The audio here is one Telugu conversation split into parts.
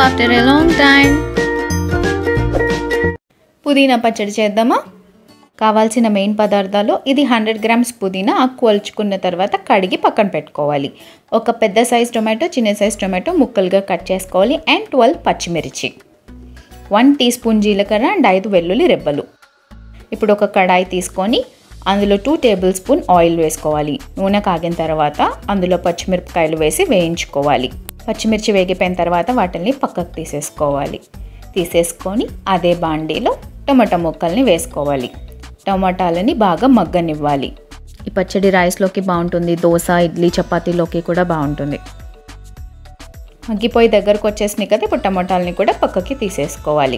ఆఫ్టర్ ఎ లాంగ్ టైం పుదీనా పచ్చడి చేద్దామా కావాల్సిన మెయిన్ పదార్థాలు ఇది హండ్రెడ్ గ్రామ్స్ పుదీనా ఆకు వలుచుకున్న తర్వాత కడిగి పక్కన పెట్టుకోవాలి ఒక పెద్ద సైజ్ టొమాటో చిన్న సైజ్ టొమాటో ముక్కలుగా కట్ చేసుకోవాలి అండ్ ట్వెల్వ్ పచ్చిమిర్చి వన్ టీ స్పూన్ జీలకర్ర అండ్ ఐదు వెల్లుల్లి రెబ్బలు ఇప్పుడు ఒక కడాయి తీసుకొని అందులో టూ టేబుల్ స్పూన్ ఆయిల్ వేసుకోవాలి నూనె కాగిన తర్వాత అందులో పచ్చిమిరపకాయలు వేసి వేయించుకోవాలి పచ్చిమిర్చి వేగిపోయిన తర్వాత వాటిని పక్కకు తీసేసుకోవాలి తీసేసుకొని అదే బాండీలో టమాటా ముక్కల్ని వేసుకోవాలి టమాటాలని బాగా మగ్గనివ్వాలి ఈ పచ్చడి రైస్లోకి బాగుంటుంది దోశ ఇడ్లీ చపాతీలోకి కూడా బాగుంటుంది మగ్గిపోయి దగ్గరకు వచ్చేసినాయి కదా ఇప్పుడు టమాటాలని కూడా పక్కకి తీసేసుకోవాలి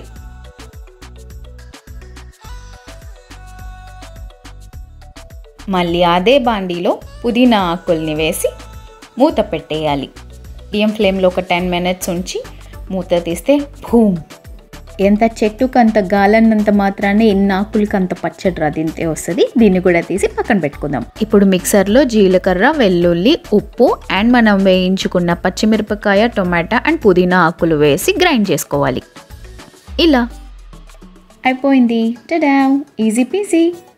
మళ్ళీ అదే బాండీలో పుదీనా ఆకుల్ని వేసి మూత పెట్టేయాలి బియ్యం ఫ్లేమ్లో ఒక టెన్ మినిట్స్ ఉంచి మూత తీస్తే భూమ్ ఎంత చెట్టుకు అంత గాలన్నంత మాత్రాన్ని ఎన్ని ఆకులకి అంత పచ్చడి రా తింటే వస్తుంది దీన్ని కూడా తీసి పక్కన పెట్టుకుందాం ఇప్పుడు మిక్సర్లో జీలకర్ర వెల్లుల్లి ఉప్పు అండ్ మనం వేయించుకున్న పచ్చిమిరపకాయ టొమాటో అండ్ పుదీనా ఆకులు వేసి గ్రైండ్ చేసుకోవాలి ఇలా అయిపోయింది టడా ఈజీ పీజీ